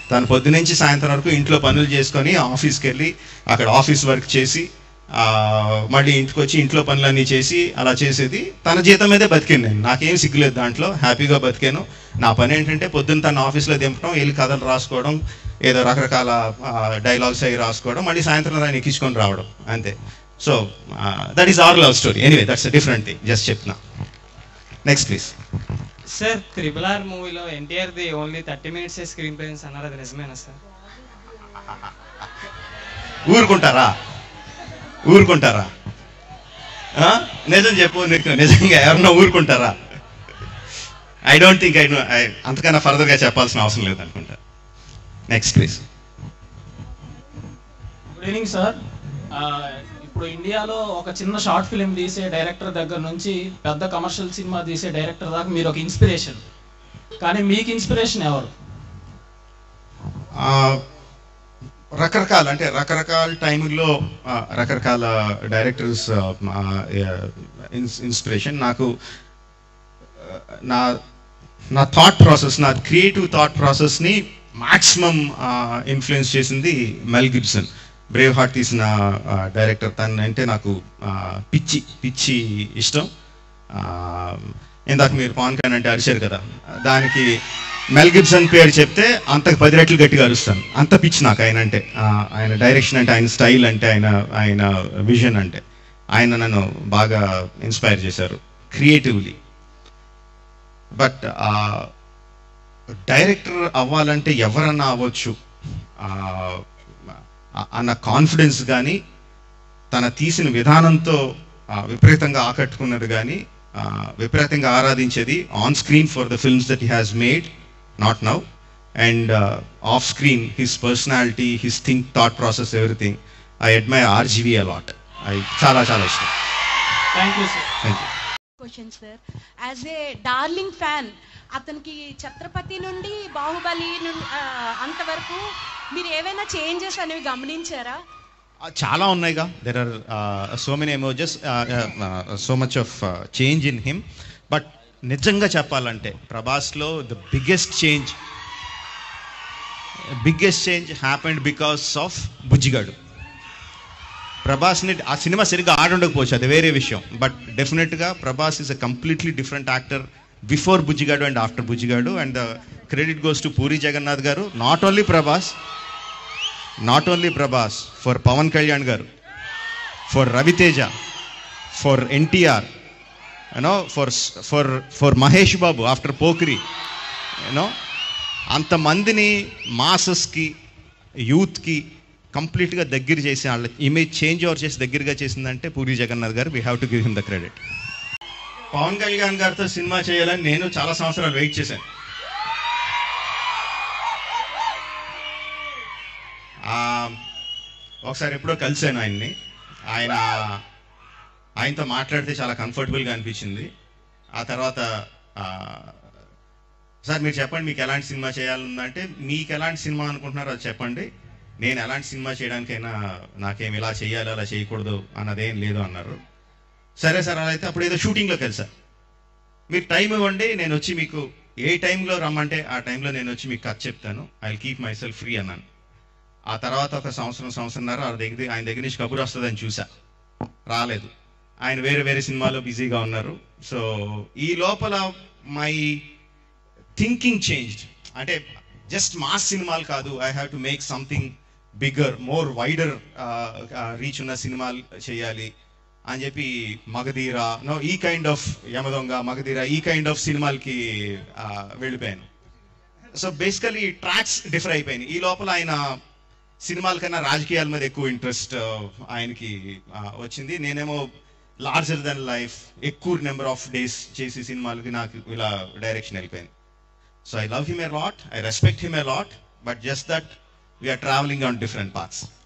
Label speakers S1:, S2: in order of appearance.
S1: తను పొద్దునుంచి సాయంత్రం వరకు ఇంట్లో పనులు చేసుకొని ఆఫీస్కి వెళ్ళి అక్కడ ఆఫీస్ వర్క్ చేసి ఆ, మళ్ళీ ఇంటికి వచ్చి ఇంట్లో పనులన్నీ చేసి అలా చేసేది తన జీతం మీదే బతికాను నేను నాకేం సిగ్గులేదు దాంట్లో హ్యాపీగా బతికాను నా పని ఏంటంటే పొద్దున్న తన ఆఫీస్లో దింపడం వెళ్ళి కథలు రాసుకోవడం ఏదో రకరకాల డైలాగ్స్ అవి రాసుకోవడం మళ్ళీ సాయంత్రం దాన్ని ఎక్కించుకొని రావడం అంతే so that is our love story anyway that's different thing just చెప్తున్నా next please
S2: sir triple R మూవీలో NTR the only thirty minutes screen presence అన్నారు అది నిజమేనా సార్
S1: ఊరుకుంటారా ఊరుకుంటారా ఆ? నిజం చెప్పు నీకు నిజంగా ఎవరన్నా ఊరుకుంటారా I don't think I know అంతకన్నా ఫర్దర్గా చెప్పాల్సిన అవసరం లేదు అనుకుంటా next please
S3: good evening sir ఆ, ఇప్పుడు ఇండియాలో ఒక చిన్న షార్ట్ ఫిలిం తీసే డైరెక్టర్ దగ్గర నుంచి పెద్ద కమర్షియల్ సినిమా తీసే డైరెక్టర్ దాకా మీరు ఒక ఇన్స్పిరేషన్ కానీ మీకు ఇన్స్పిరేషన్ ఎవరు
S1: ఆ, రకరకాల అంటే రకరకాల టైంలో ఆ, రకరకాల డైరెక్టర్స్ ఇన్స్పిరేషన్ నాకు ఆ, నా నా థాట్ ప్రాసెస్ నా క్రియేటివ్ థాట్ ప్రాసెస్ని మాక్సిమం ఇన్ఫ్లుయెన్స్ చేసింది మెల్ గిబ్సన్ బ్రేవ్ హార్ట్ తీసిన డైరెక్టర్ తను అంటే నాకు ఆ, పిచ్చి పిచ్చి ఇష్టం ఆ, ఇందాక మీరు పవన్ కళ్యాణ్ అంటే అరిచారు కదా దానికి మెల్ గిబ్సన్ పేరు చెప్తే అంతకు పది రెట్లు గట్టిగా అరుస్తాను అంత పిచ్చి నాకు ఆయన అంటే ఆ, ఆయన డైరెక్షన్ అంటే ఆయన స్టైల్ అంటే ఆయన ఆయన విజన్ అంటే ఆయన నన్ను బాగా ఇన్స్పైర్ చేశారు క్రియేటివ్లీ బట్ డైరెక్టర్ అవ్వాలంటే ఎవరన్నా అవ్వచ్చు ఆ, అన్న కాన్ఫిడెన్స్ కానీ తన తీసిన విధానంతో ఆ, విపరీతంగా ఆకట్టుకున్నది కానీ ఆ, విపరీతంగా ఆరాధించేది on screen for the films that he has made not now and off screen his personality his think thought process everything I admire RGV a lot I చాలా చాలా ఇష్టం
S3: thank you sir
S1: thank you
S4: question sir as a darling fan అతనికి ఛత్రపతి నుండి బాహుబలి నుండి ఆ, అంతవరకు మీరు ఏవైనా చేంజెస్ అనేవి గమనించారా
S1: Uh, చాలా ఉన్నాయిగా there are so many emojis so much of change in him but నిజంగా చెప్పాలంటే ప్రభాస్లో the biggest change biggest change happened because of Bujjigadu ప్రభాస్ని ఆ సినిమా సరిగ్గా ఆడుండకపోవచ్చు అది వేరే విషయం బట్ డెఫినెట్గా Prabhas is a completely different actor before Bujjigadu and after Bujjigadu and the credit goes to Puri Jagannadh garu not only Prabhas not only Prabhas for Pawan Kalyan garu for Raviteja for NTR you know for for for Mahesh Babu after Pokiri you know అంతమందిని మాసెస్కి యూత్కి కంప్లీట్గా దగ్గర చేసి వాళ్ళ ఇమేజ్ చేంజ్ ఓవర్ చేసి దగ్గరగా చేసిందంటే Puri Jagannadh garu we have to give him the credit Pawan Kalyan గారితో సినిమా చేయాలని నేను చాలా సంవత్సరాలు వెయిట్ చేశాను ఆ, ఒకసారి ఎప్పుడో కలిశాను ఆయన్ని ఆయన ఆయనతో మాట్లాడితే చాలా కంఫర్టబుల్గా అనిపించింది ఆ తర్వాత ఆ, సార్ మీరు చెప్పండి మీకు ఎలాంటి సినిమా చేయాలంటే మీకు ఎలాంటి సినిమా అనుకుంటున్నారో అది చెప్పండి నేను ఎలాంటి సినిమా చేయడానికైనా నాకేం ఇలా చేయాలి అలా చేయకూడదు అన్నదేం లేదు అన్నారు సరే సార్ అలా అయితే అప్పుడు ఏదో షూటింగ్లో కలిసా మీరు టైం ఇవ్వండి నేను వచ్చి మీకు ఏ టైంలో రమ్మంటే ఆ టైంలో నేను వచ్చి మీకు కథ చెప్తాను I keep myself free అన్నాను ఆ తర్వాత ఒక సంవత్సరం సంవత్సరంన్నర ఆయన దగ్గర ఆయన దగ్గర నుంచి కబురు వస్తుందని చూసా రాలేదు ఆయన వేరే వేరే సినిమాలో బిజీగా ఉన్నారు సో ఈ లోపల మై థింకింగ్ చేంజ్డ్ అంటే జస్ట్ మాస్ సినిమాలు కాదు I have to make something bigger more wider reach ఉన్న సినిమాలు చేయాలి అని చెప్పి మగధీర నో ఈ కైండ్ ఆఫ్ యమదొంగ మగధీర ఈ కైండ్ ఆఫ్ సినిమాలకి ఆ, వెళ్ళిపోయాను సో బేసికలీ ట్రాక్స్ డిఫర్ అయిపోయినాయి ఈ లోపల ఆయన సినిమాల కన్నా రాజకీయాల మీద ఎక్కువ ఇంట్రెస్ట్ ఆయనకి ఆ, వచ్చింది నేనేమో లార్జర్ దెన్ లైఫ్ ఎక్కువ నెంబర్ ఆఫ్ డేస్ చేసి సినిమాలకి నాకు ఇలా డైరెక్షన్ వెళ్ళిపోయింది so I love him a lot I respect him a lot but just that we're travelling on different parts